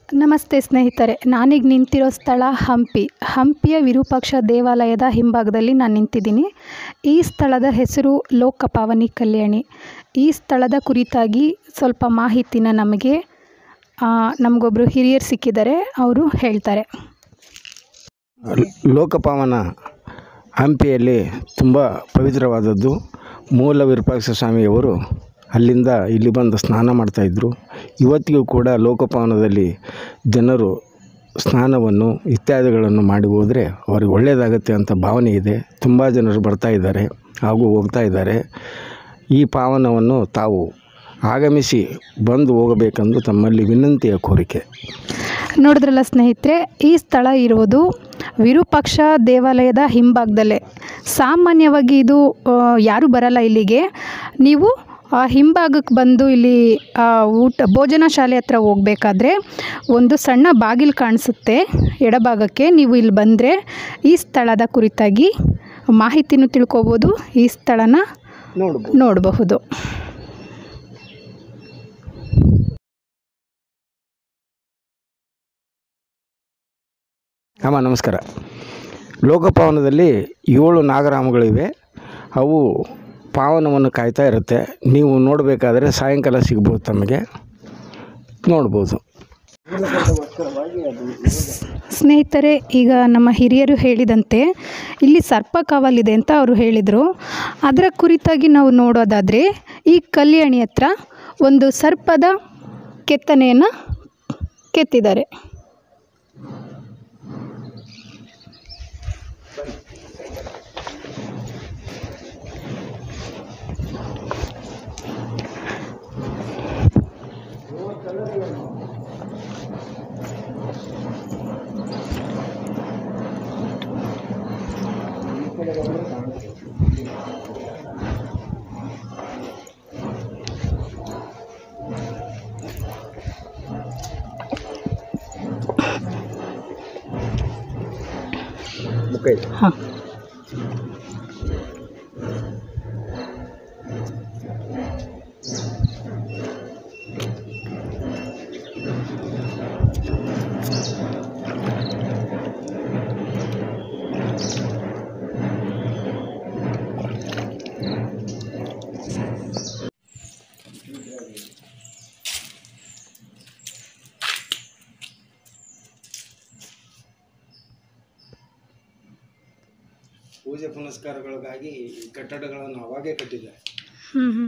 ನಮಸ್ತೆ ಸ್ನೇಹಿತರೆ ನಾನೀಗ ನಿಂತಿರೋ ಸ್ಥಳ ಹಂಪಿ ಹಂಪಿಯ ವಿರೂಪಾಕ್ಷ ದೇವಾಲಯದ ಹಿಂಭಾಗದಲ್ಲಿ ನಾನು ನಿಂತಿದ್ದೀನಿ ಈ ಸ್ಥಳದ ಹೆಸರು ಲೋಕಪಾವನಿ ಕಲ್ಯಾಣಿ ಈ ಸ್ಥಳದ ಕುರಿತಾಗಿ ಸ್ವಲ್ಪ ಮಾಹಿತಿನ ನಮಗೆ ನಮಗೊಬ್ಬರು ಹಿರಿಯರು ಸಿಕ್ಕಿದ್ದಾರೆ ಅವರು ಹೇಳ್ತಾರೆ ಲೋಕಪಾವನ ಹಂಪಿಯಲ್ಲಿ ತುಂಬ ಪವಿತ್ರವಾದದ್ದು ಮೂಲ ವಿರೂಪಾಕ್ಷ ಸ್ವಾಮಿಯವರು ಅಲ್ಲಿಂದ ಇಲ್ಲಿ ಬಂದು ಸ್ನಾನ ಮಾಡ್ತಾಯಿದ್ರು ಇವತ್ತಿಗೂ ಕೂಡ ಲೋಕಪಾವನದಲ್ಲಿ ಜನರು ಸ್ನಾನವನ್ನು ಇತ್ಯಾದಿಗಳನ್ನು ಮಾಡಿ ಹೋದರೆ ಅವರಿಗೆ ಒಳ್ಳೆಯದಾಗತ್ತೆ ಅಂತ ಭಾವನೆ ಇದೆ ತುಂಬ ಜನರು ಬರ್ತಾ ಇದ್ದಾರೆ ಹಾಗೂ ಹೋಗ್ತಾ ಇದ್ದಾರೆ ಈ ಪಾವನವನ್ನು ತಾವು ಆಗಮಿಸಿ ಬಂದು ಹೋಗಬೇಕೆಂದು ತಮ್ಮಲ್ಲಿ ವಿನಂತಿಯ ಕೋರಿಕೆ ನೋಡಿದ್ರಲ್ಲ ಸ್ನೇಹಿತರೆ ಈ ಸ್ಥಳ ಇರೋದು ವಿರೂಪಾಕ್ಷ ದೇವಾಲಯದ ಹಿಂಭಾಗದಲ್ಲೇ ಸಾಮಾನ್ಯವಾಗಿ ಇದು ಆ, ಯಾರೂ ಬರಲ್ಲ ಇಲ್ಲಿಗೆ ನೀವು ಆ ಹಿಂಭಾಗಕ್ಕೆ ಬಂದು ಇಲ್ಲಿ ಆ, ಊಟ ಭೋಜನ ಶಾಲೆ ಹತ್ರ ಹೋಗ್ಬೇಕಾದ್ರೆ ಒಂದು ಸಣ್ಣ ಬಾಗಿಲು ಕಾಣಿಸುತ್ತೆ ಎಡಭಾಗಕ್ಕೆ ನೀವು ಇಲ್ಲಿ ಬಂದರೆ ಈ ಸ್ಥಳದ ಕುರಿತಾಗಿ ಮಾಹಿತಿನೂ ತಿಳ್ಕೊಬೋದು ಈ ಸ್ಥಳನ ನೋಡ್ಬೋದು ನೋಡಬಹುದು ಅಮ್ಮ ನಮಸ್ಕಾರ ಲೋಕಪಾವನದಲ್ಲಿ ಏಳು ನಾಗರಾಮಗಳಿವೆ ಅವು ಪಾವನವನ್ನು ಕಾಯ್ತಾ ಇರುತ್ತೆ ನೀವು ನೋಡಬೇಕಾದ್ರೆ ಸಾಯಂಕಾಲ ಸಿಗ್ಬೋದು ತಮಗೆ ನೋಡ್ಬೋದು ಸ್ನೇಹಿತರೆ ಈಗ ನಮ್ಮ ಹಿರಿಯರು ಹೇಳಿದಂತೆ ಇಲ್ಲಿ ಸರ್ಪ ಕಾವಲಿದೆ ಅಂತ ಅವರು ಹೇಳಿದರು ಅದರ ಕುರಿತಾಗಿ ನಾವು ನೋಡೋದಾದರೆ ಈ ಕಲ್ಯಾಣಿ ಹತ್ರ ಒಂದು ಸರ್ಪದ ಕೆತ್ತನೆಯನ್ನು ಕೆತ್ತಿದ್ದಾರೆ ಮುಖ ಇದೆ ಹಾಂ ಪೂಜೆ ಪುನಸ್ಕಾರಗಳಿಗಾಗಿ ಈ ಕಟ್ಟಡಗಳನ್ನು ಅವಾಗೇ ಕಟ್ಟಿದ್ದಾರೆ ಹ್ಞೂ ಹ್ಞೂ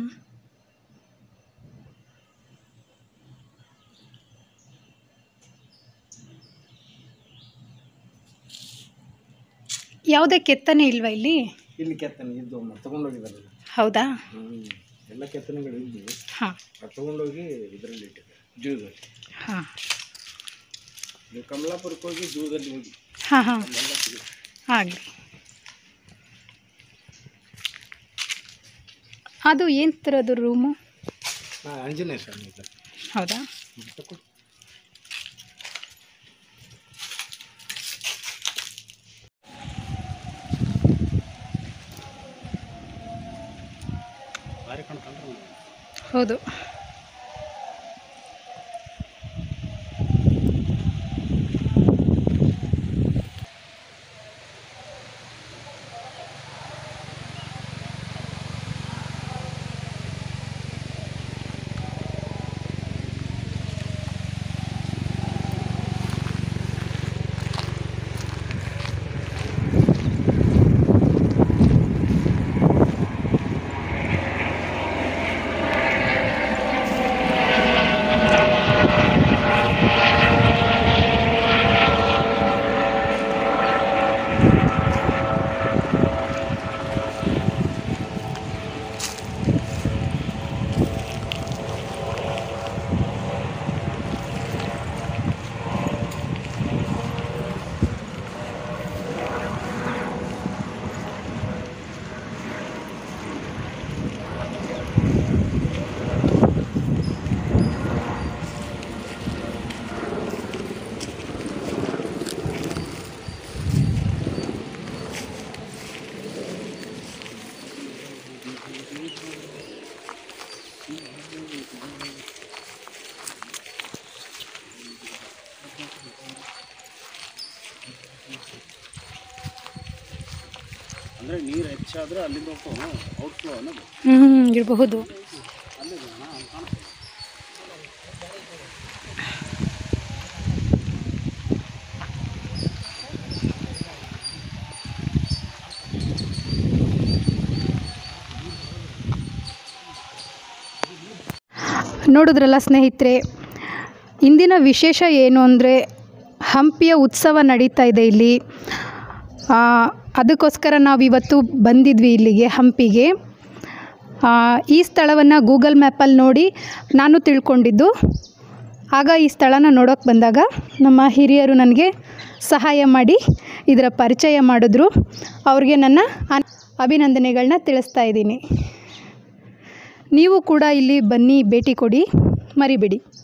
ಯಾವುದೇ ಕೆತ್ತನೆ ಇಲ್ವಾ ಇಲ್ಲಿ ಇಲ್ಲಿ ಕೆತ್ತನೆ ಇದ್ದು ತಗೊಂಡೋಗಿದ್ದಾರೆ ಹೌದಾ ಎಲ್ಲ ಕೆತ್ತನೆಗಳು ಇದ್ದು ಹಾಂ ಅದು ತಗೊಂಡೋಗಿ ಇದರಲ್ಲಿ ಇಟ್ಟಿದ್ದಾರೆ ಜೂದಲ್ಲಿ ಹಾಂ ನೀವು ಕಮಲಾಪುರಕ್ಕೆ ಹೋಗಿ ಜೂದಲ್ಲಿ ಹೋಗಿ ಹಾಂ ಹಾಂ ಎಲ್ಲ ಸಿಗುತ್ತೆ ಆಗಲಿ ಅದು ಏನು ಥರದ್ದು ರೂಮು ಹಾಂ ಆಂಜನೇಯ ಸ್ವಾಮಿ ಇದ್ದಾರೆ ಹೌದಾ ತಕೊ- ಭಾರಿ ಕಾಣ್ತಂದ್ರೆ ಹೌದು ಅಂದರೆ ನೀರು ಹೆಚ್ಚಾದರೆ ಅಲ್ಲಿಂದ ಹೋಗ್ತಾವೆ ಔಟ್ಫ್ಲೋ ಅನ್ನೋದು ಹ್ಞೂ ಇರಬಹುದು ನೋಡಿದ್ರಲ್ಲ ಸ್ನೇಹಿತರೆ ಇಂದಿನ ವಿಶೇಷ ಏನು ಅಂದರೆ ಹಂಪಿಯ ಉತ್ಸವ ನಡೀತಾ ಇದೆ ಇಲ್ಲಿ ಆ, ಅದಕ್ಕೋಸ್ಕರ ನಾವು ಇವತ್ತು ಬಂದಿದ್ವಿ ಇಲ್ಲಿಗೆ ಹಂಪಿಗೆ ಆ, ಈ ಸ್ಥಳವನ್ನು ಗೂಗಲ್ ಮ್ಯಾಪಲ್ಲಿ ನೋಡಿ ನಾನು ತಿಳ್ಕೊಂಡಿದ್ದು ಆಗ ಈ ಸ್ಥಳನ ನೋಡೋಕೆ ಬಂದಾಗ ನಮ್ಮ ಹಿರಿಯರು ನನಗೆ ಸಹಾಯ ಮಾಡಿ ಇದರ ಪರಿಚಯ ಮಾಡಿದ್ರು ಅವ್ರಿಗೆ ನನ್ನ ಅನ್- ಅಭಿನಂದನೆಗಳನ್ನ ತಿಳಿಸ್ತಾ ಇದ್ದೀನಿ ನೀವು ಕೂಡ ಇಲ್ಲಿ ಬನ್ನಿ ಭೇಟಿ ಕೊಡಿ ಮರಿಬೇಡಿ